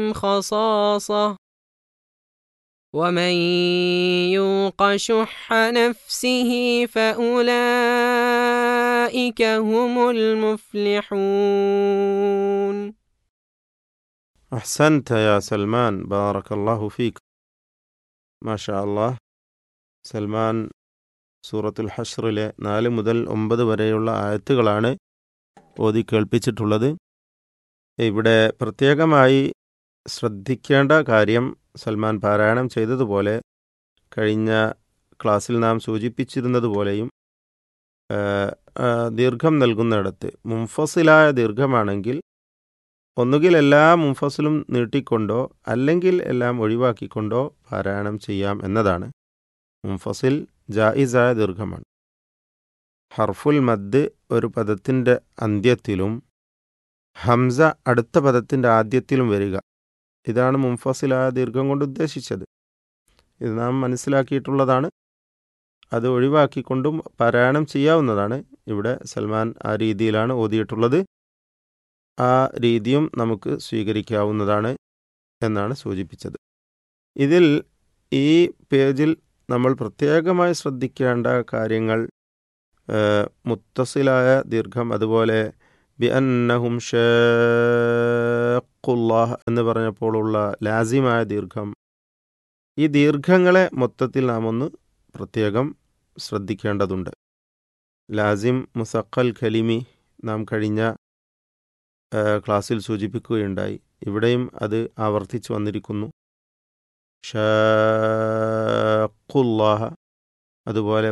خصاصة ومن يوق شح نفسه فأولئك هم المفلحون أحسنت يا سلمان بارك الله فيك ما شاء الله സൽമാൻ സൂറത്തുൽ ഹഷ്റിലെ നാല് മുതൽ ഒമ്പത് വരെയുള്ള ആയത്തുകളാണ് ഓതി കേൾപ്പിച്ചിട്ടുള്ളത് ഇവിടെ പ്രത്യേകമായി ശ്രദ്ധിക്കേണ്ട കാര്യം സൽമാൻ പാരായണം ചെയ്തതുപോലെ കഴിഞ്ഞ ക്ലാസ്സിൽ നാം സൂചിപ്പിച്ചിരുന്നതുപോലെയും ആ, ആ, ദീർഘം നൽകുന്നിടത്ത് മുംഫസിലായ ദീർഘമാണെങ്കിൽ ഒന്നുകിൽ എല്ലാ മുംഫസിലും നീട്ടിക്കൊണ്ടോ അല്ലെങ്കിൽ എല്ലാം ഒഴിവാക്കിക്കൊണ്ടോ പാരായണം ചെയ്യാം എന്നതാണ് മുംഫസിൽ ജായിസായ ദീർഘമാണ് ഹർഫുൽ മദ് ഒരു പദത്തിൻ്റെ അന്ത്യത്തിലും ഹംസ അടുത്ത പദത്തിൻ്റെ ആദ്യത്തിലും വരിക ഇതാണ് മുംഫസിലായ ദീർഘം കൊണ്ട് ഉദ്ദേശിച്ചത് ഇത് നാം മനസ്സിലാക്കിയിട്ടുള്ളതാണ് അത് ഒഴിവാക്കിക്കൊണ്ടും പാരായണം ചെയ്യാവുന്നതാണ് ഇവിടെ സൽമാൻ ആ രീതിയിലാണ് ഓതിയിട്ടുള്ളത് ആ രീതിയും നമുക്ക് സ്വീകരിക്കാവുന്നതാണ് എന്നാണ് സൂചിപ്പിച്ചത് ഇതിൽ ഈ പേജിൽ നമ്മൾ പ്രത്യേകമായി ശ്രദ്ധിക്കേണ്ട കാര്യങ്ങൾ ഏഹ്, മുത്തസിലായ ദീർഘം അതുപോലെ ബി അന്നഹും ഷേഖുല്ലാഹ് എന്ന് പറഞ്ഞപ്പോഴുള്ള ലാസിമായ ദീർഘം ഈ ദീർഘങ്ങളെ മൊത്തത്തിൽ നാം ഒന്ന് പ്രത്യേകം ശ്രദ്ധിക്കേണ്ടതുണ്ട് ലാസിം മുസക്കൽ ഖലിമി നാം കഴിഞ്ഞ ഏഹ്, ക്ലാസ്സിൽ സൂചിപ്പിക്കുകയുണ്ടായി ഇവിടെയും അത് ആവർത്തിച്ചു വന്നിരിക്കുന്നു ഷാഖുല്ലാഹ അതുപോലെ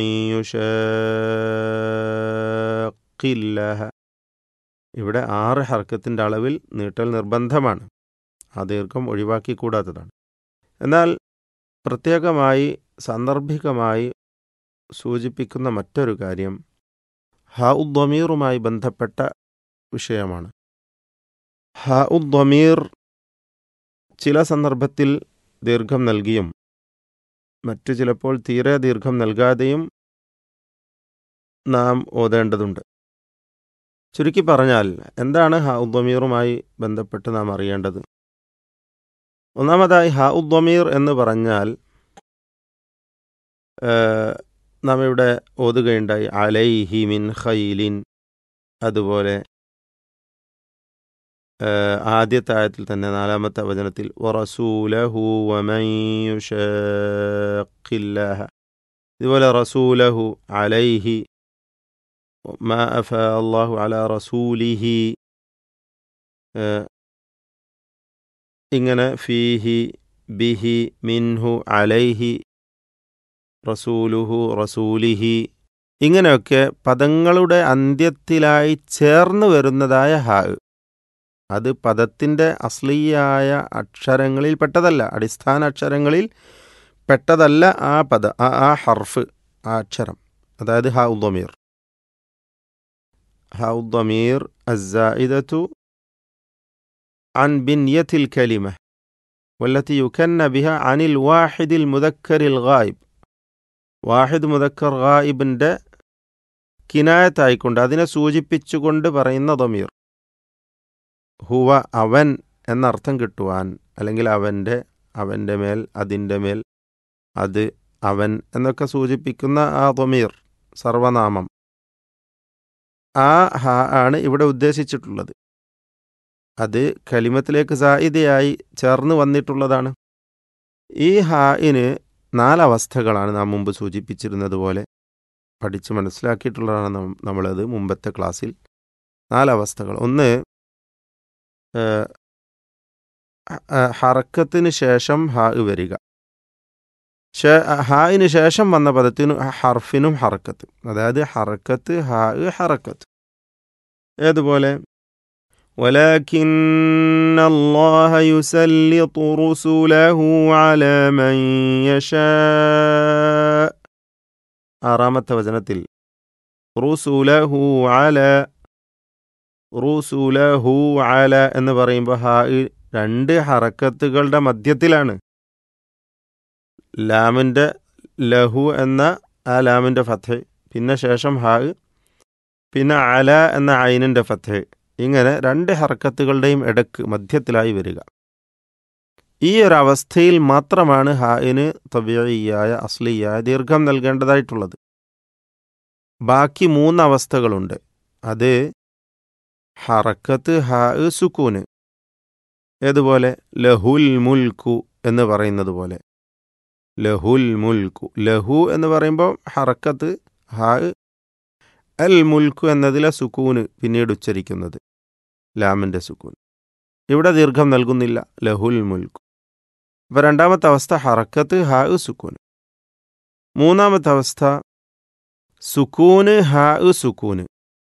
ഒമയുഷാഖില്ലാഹ ഇവിടെ ആറ് ഹർക്കത്തിൻ്റെ അളവിൽ നീട്ടൽ നിർബന്ധമാണ് ആ ദീർഘം ഒഴിവാക്കിക്കൂടാത്തതാണ് എന്നാൽ പ്രത്യേകമായി സാന്ദർഭികമായി സൂചിപ്പിക്കുന്ന മറ്റൊരു കാര്യം ഹ ഉദ്വമീറുമായി ബന്ധപ്പെട്ട വിഷയമാണ് ഹ ഉദ്വമീർ ചില സന്ദർഭത്തിൽ ദീർഘം നൽകിയും മറ്റു ചിലപ്പോൾ തീരെ ദീർഘം നൽകാതെയും നാം ഓതേണ്ടതുണ്ട് ചുരുക്കി പറഞ്ഞാൽ എന്താണ് ഹ ഉദ്വമീറുമായി ബന്ധപ്പെട്ട് നാം അറിയേണ്ടത് ഒന്നാമതായി ഹ ഉദ്വമീർ എന്ന് പറഞ്ഞാൽ ഏഹ്, നാം ഇവിടെ ഓതുകയുണ്ടായി അലൈഹി മിൻ ഖൈലിൻ അതുപോലെ ഏഹ്, ആദ്യത്തെ ആയത്തിൽ തന്നെ നാലാമത്തെ വചനത്തിൽ വറസൂലഹു വമൻ യുശാഖില്ലാഹ ഇതുപോലെ റസൂലഹു അലൈഹി മാ അഫ അള്ളാഹു അല റസൂലിഹി ഏഹ്, ഇങ്ങനെ ഫീഹി ബിഹി മിൻഹു അലൈഹി റസൂലുഹു റസൂലിഹി ഇങ്ങനെയൊക്കെ പദങ്ങളുടെ അന്ത്യത്തിലായി ചേർന്ന് വരുന്നതായ ഹാ അത് പദത്തിൻ്റെ അസ്ലീയായ അക്ഷരങ്ങളിൽ പെട്ടതല്ല അടിസ്ഥാന അക്ഷരങ്ങളിൽ പെട്ടതല്ല ആ പദ ആ ആ ഹർഫ് ആ അക്ഷരം അതായത് ഹ ഉദ്വമീർ ഹ ഉദ്വമീർ അസായിദത്തു عن بنية الكلمة والتي يكن بها عن الواحد المذكر الغائب വാഹിദ് മുദക്കർ ഗായിബിൻ്റെ കിനായത്തായിക്കൊണ്ട് അതിനെ സൂചിപ്പിച്ചുകൊണ്ട് പറയുന്ന ദമീർ ഹുവ അവൻ എന്നർത്ഥം കിട്ടുവാൻ അല്ലെങ്കിൽ അവൻ്റെ അവൻ്റെ മേൽ അതിൻ്റെ മേൽ അത് അവൻ എന്നൊക്കെ സൂചിപ്പിക്കുന്ന ആ ദമീർ സർവനാമം ആ ഹ ആണ് ഇവിടെ ഉദ്ദേശിച്ചിട്ടുള്ളത് അത് കലിമത്തിലേക്ക് സായിതയായി ചേർന്ന് വന്നിട്ടുള്ളതാണ് ഈ ഹായിന് നാലവസ്ഥകളാണ് നാം മുമ്പ് സൂചിപ്പിച്ചിരുന്നത് പോലെ പഠിച്ച് മനസ്സിലാക്കിയിട്ടുള്ളതാണ് നം- നമ്മളത് മുമ്പത്തെ ക്ലാസ്സിൽ നാലവസ്ഥകൾ ഒന്ന് ഏഹ്, ഹ- ഹറക്കത്തിന് ശേഷം ഹാ വരിക ശേ- ഹായിന് ശേഷം വന്ന പദത്തിനും ഹർഫിനും ഹറക്കത്ത് അതായത് ഹറക്കത്ത് ഹാ ഹറക്കത്ത് ഏതുപോലെ ولكن الله يسلط رسله على من يشاء ആറാമത്തെ വചനത്തിൽ റുസുലഹു അല റുസുലഹു അല എന്ന് പറയുമ്പോൾ ഹാ രണ്ട് ഹറക്കത്തുകളുടെ മധ്യത്തിലാണ് ലാമിൻ്റെ ലഹു എന്ന ആ ലാമിൻ്റെ ഫത്ത് പിന്നെ ശേഷം ഹാ പിന്നെ അല എന്ന ഐനിൻ്റെ ഫത്ത് ഇങ്ങനെ രണ്ട് ഹർക്കത്തുകളുടെയും ഇടക്ക് മധ്യത്തിലായി വരിക ഈ ഒരു അവസ്ഥയിൽ മാത്രമാണ് ഹായിന് തബിയായ അസ്ലിയായ ദീർഘം നൽകേണ്ടതായിട്ടുള്ളത് ബാക്കി മൂന്ന് അവസ്ഥകളുണ്ട് അത് ഹറക്കത്ത് ഹാ സുക്കൂന് ഏതുപോലെ ലഹുൽ മുൽക്കു എന്ന് പറയുന്നത് പോലെ ലഹുൽ മുൽക്കു ലഹു എന്ന് പറയുമ്പോൾ ഹറക്കത്ത് ഹാ അൽ മുൽക്കു എന്നതിലെ സുക്കൂന് പിന്നീട് ഉച്ചരിക്കുന്നത് ലാമിൻ്റെ സുക്കൂൻ ഇവിടെ ദീർഘം നൽകുന്നില്ല ലഹുൽ മുൽക്കു അപ്പോൾ രണ്ടാമത്തെ അവസ്ഥ ഹറക്കത്ത് ഹാ സുക്കൂന് മൂന്നാമത്തെ അവസ്ഥ സുക്കൂന് ഹാ സുക്കൂന്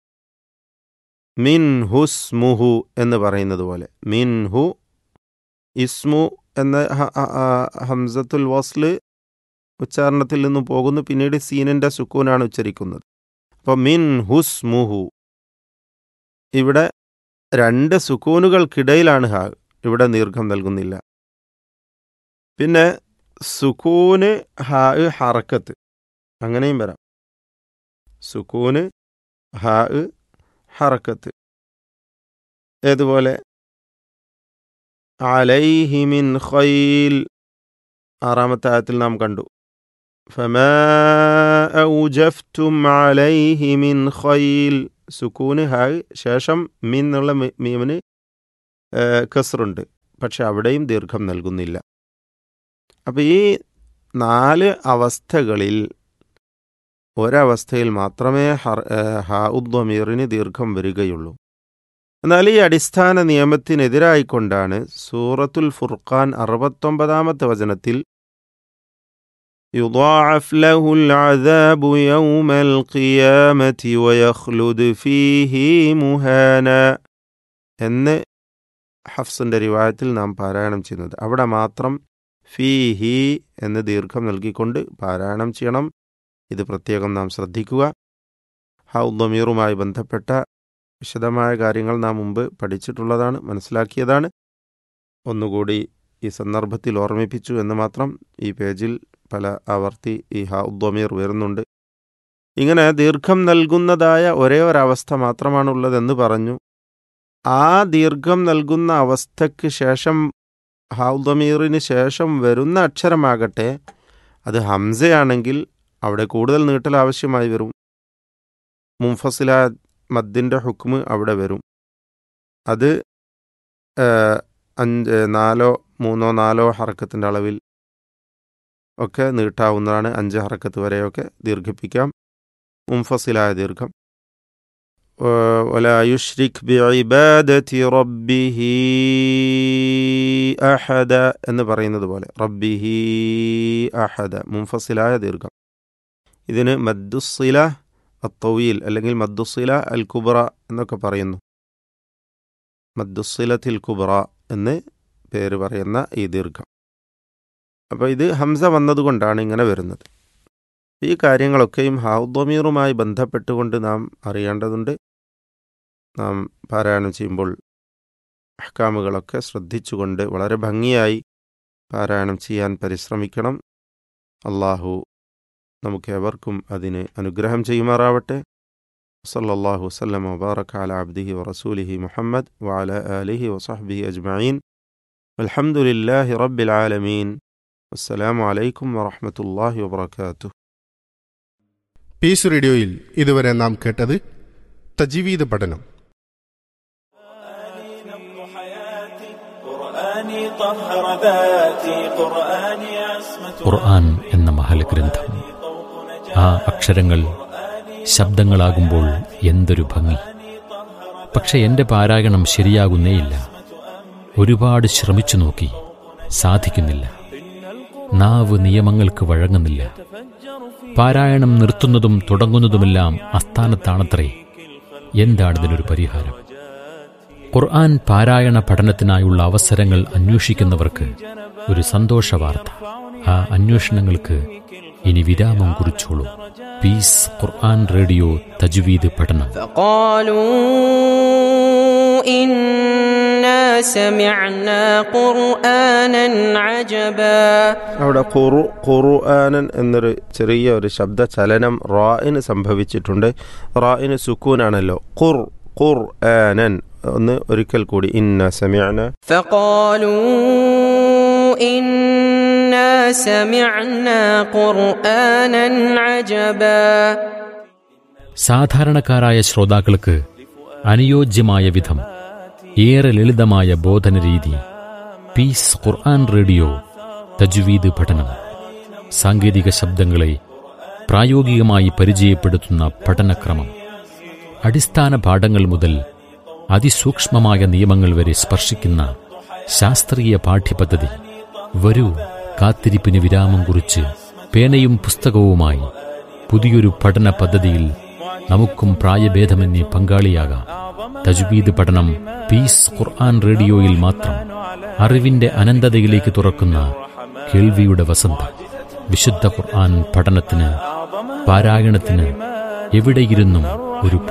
മിൻ ഹുസ്മുഹു എന്ന് പറയുന്നത് പോലെ മിൻ ഹു ഇസ്മു എന്ന ഹ- ഹ- ആ- ഹംസത്തുൽ വസ്ല് ഉച്ചാരണത്തിൽ നിന്നും പോകുന്നു പിന്നീട് സീനിൻ്റെ സുക്കൂനാണ് ഉച്ചരിക്കുന്നത് അപ്പോൾ മിൻ ഹുസ്മുഹു ഇവിടെ രണ്ട് സുക്കൂനുകൾക്കിടയിലാണ് ഹാ ഇവിടെ ദീർഘം നൽകുന്നില്ല പിന്നെ സുക്കൂന് ഹാ ഹറക്കത്ത് അങ്ങനെയും വരാം സുക്കൂന് ഹാ ഹറക്കത്ത് ഏതുപോലെ അലൈഹിമിൻ ഖൈൽ ആറാമത്തെ ആയത്തിൽ നാം കണ്ടു ഫമാ ഔജഫ്തും അലൈഹി മിൻ ഖൈൽ സുക്കൂന് ഹായ് ശേഷം മിൻ എന്നുള്ള മി- മീമിന് ഏഹ്, കസ്റുണ്ട് പക്ഷെ അവിടെയും ദീർഘം നൽകുന്നില്ല അപ്പം ഈ നാല് അവസ്ഥകളിൽ ഒരവസ്ഥയിൽ മാത്രമേ ഹർ ഹാ ഉദ്വമീറിന് ദീർഘം വരികയുള്ളൂ എന്നാൽ ഈ അടിസ്ഥാന നിയമത്തിനെതിരായിക്കൊണ്ടാണ് സൂറത്തുൽ ഫുർഖാൻ അറുപത്തൊമ്പതാമത്തെ വചനത്തിൽ يضاعف له العذاب يوم القيامة ويخلد فيه مهانا എന്ന് ഹഫ്സിൻ്റെ റിവായത്തിൽ നാം പാരായണം ചെയ്യുന്നത് അവിടെ മാത്രം ഫീഹി എന്ന് ദീർഘം നൽകിക്കൊണ്ട് പാരായണം ചെയ്യണം ഇത് പ്രത്യേകം നാം ശ്രദ്ധിക്കുക ഹൗദ്വമീറുമായി ബന്ധപ്പെട്ട വിശദമായ കാര്യങ്ങൾ നാം മുമ്പ് പഠിച്ചിട്ടുള്ളതാണ് മനസ്സിലാക്കിയതാണ് ഒന്നുകൂടി ഈ സന്ദർഭത്തിൽ ഓർമ്മിപ്പിച്ചു എന്ന് മാത്രം ഈ പേജിൽ പല ആവർത്തി ഈ ഹൗദ്വമീർ വരുന്നുണ്ട് ഇങ്ങനെ ദീർഘം നൽകുന്നതായ ഒരേ ഒരവസ്ഥ മാത്രമാണുള്ളതെന്ന് പറഞ്ഞു ആ ദീർഘം നൽകുന്ന അവസ്ഥയ്ക്ക് ശേഷം ഹൗദ്വമീറിന് ശേഷം വരുന്ന അക്ഷരമാകട്ടെ അത് ഹംസയാണെങ്കിൽ അവിടെ കൂടുതൽ നീട്ടൽ ആവശ്യമായി വരും മുംഫസില മദ്ദിൻ്റെ ഹുക്മ് അവിടെ വരും അത് ഏഹ്, അഞ്ച് നാലോ മൂന്നോ നാലോ ഹറക്കത്തിൻ്റെ അളവിൽ ഒക്കെ നീട്ടാവുന്നതാണ് അഞ്ച് ഹറക്കത്ത് വരെയൊക്കെ ദീർഘിപ്പിക്കാം മുംഫസിലായ ദീർഘം ഏഹ്, ولا يشرك بعبادة ربه أحد എന്ന് പറയുന്നത് പോലെ റബ്ബിഹി അഹദ മുംഫസിലായ ദീർഘം ഇതിന് മദ്ദുസില അത്തവീൽ അല്ലെങ്കിൽ മദ്ദുസില അൽ കുബ്ര എന്നൊക്കെ പറയുന്നു മദ്ദുസിലത്തിൽ കുബ്ര എന്ന് പേര് പറയുന്ന ഈ ദീർഘം അപ്പോൾ ഇത് ഹംസ വന്നതുകൊണ്ടാണ് ഇങ്ങനെ വരുന്നത് ഈ കാര്യങ്ങളൊക്കെയും ഹൗദ്വമീറുമായി ബന്ധപ്പെട്ടുകൊണ്ട് നാം അറിയേണ്ടതുണ്ട് നാം പാരായണം ചെയ്യുമ്പോൾ അഹ്കാമുകളൊക്കെ ശ്രദ്ധിച്ചുകൊണ്ട് വളരെ ഭംഗിയായി പാരായണം ചെയ്യാൻ പരിശ്രമിക്കണം അള്ളാഹു നമുക്ക് എവർക്കും അതിന് അനുഗ്രഹം ചെയ്യുമാറാവട്ടെ സല്ലല്ലാഹു വസല്ലം വബാറക അല അബ്ദിഹി വറസൂലിഹി മുഹമ്മദ് വഅല ആലിഹി വസഹ്ബിഹി അജ്മഈൻ അൽഹംദുലില്ലാഹി റബ്ബിൽ ആലമീൻ അസ്സലാമു അലൈക്കും വറഹ്മത്തുള്ളാഹി വബറകാതുഹു പീസ് റേഡിയോയിൽ ഇതുവരെ നാം കേട്ടത് തജീവീദ് പഠനം قرآني طهر ذاتي قرآني عصمة ഖുർആൻ എന്ന മഹലഗ്രന്ഥം ആ അക്ഷരങ്ങൾ ശബ്ദങ്ങളാകുമ്പോൾ എന്തൊരു ഭംഗി പക്ഷെ എന്റെ പാരായണം ശരിയാകുന്നേയില്ല ഒരുപാട് ശ്രമിച്ചു നോക്കി സാധിക്കുന്നില്ല നാവ് നിയമങ്ങൾക്ക് വഴങ്ങുന്നില്ല പാരായണം നിർത്തുന്നതും തുടങ്ങുന്നതുമെല്ലാം അസ്ഥാനത്താണത്രേ എന്താണിതിനൊരു പരിഹാരം ഖുർആൻ പാരായണ പഠനത്തിനായുള്ള അവസരങ്ങൾ അന്വേഷിക്കുന്നവർക്ക് ഒരു സന്തോഷ വാർത്ത ആ അന്വേഷണങ്ങൾക്ക് ഇനി വിരാമം കുറിച്ചോളൂ പീസ് ഖുർആൻ റേഡിയോ തജ്വീദ് പഠനം فقالوا إنا سمعنا قرآنا عجبا അവിടെ ഖുറു ഖുർആനൻ എന്നൊരു ചെറിയ ഒരു ശബ്ദ ചലനം റായിന് സംഭവിച്ചിട്ടുണ്ട് റായിന് സുക്കൂനാണല്ലോ ഖുർ ഖുർ ആനൻ ഒന്ന് ഒരിക്കൽ കൂടി ഇന്ന സമയന فقالوا إنا سمعنا قرآنا عجبا സാധാരണക്കാരായ ശ്രോതാക്കൾക്ക് അനുയോജ്യമായ വിധം ഏറെ ലളിതമായ ബോധന രീതി പീസ് ഖുർആൻ റേഡിയോ തജ്വീദ് പഠനം സാങ്കേതിക ശബ്ദങ്ങളെ പ്രായോഗികമായി പരിചയപ്പെടുത്തുന്ന പഠനക്രമം അടിസ്ഥാന പാഠങ്ങൾ മുതൽ അതിസൂക്ഷ്മമായ നിയമങ്ങൾ വരെ സ്പർശിക്കുന്ന ശാസ്ത്രീയ പാഠ്യപദ്ധതി വരൂ കാത്തിരിപ്പിന് വിരാമം കുറിച്ച് പേനയും പുസ്തകവുമായി പുതിയൊരു പഠന പദ്ധതിയിൽ നമുക്കും പ്രായഭേദമന്യേ പങ്കാളിയാകാം തജ്വീദ് പഠനം പീസ് ഖുർആൻ റേഡിയോയിൽ മാത്രം അറിവിന്റെ അനന്തതയിലേക്ക് തുറക്കുന്ന കേൾവിയുടെ വസന്തം വിശുദ്ധ ഖുർആൻ പഠനത്തിന് പാരായണത്തിന് എവിടെയിരുന്നും ഒരു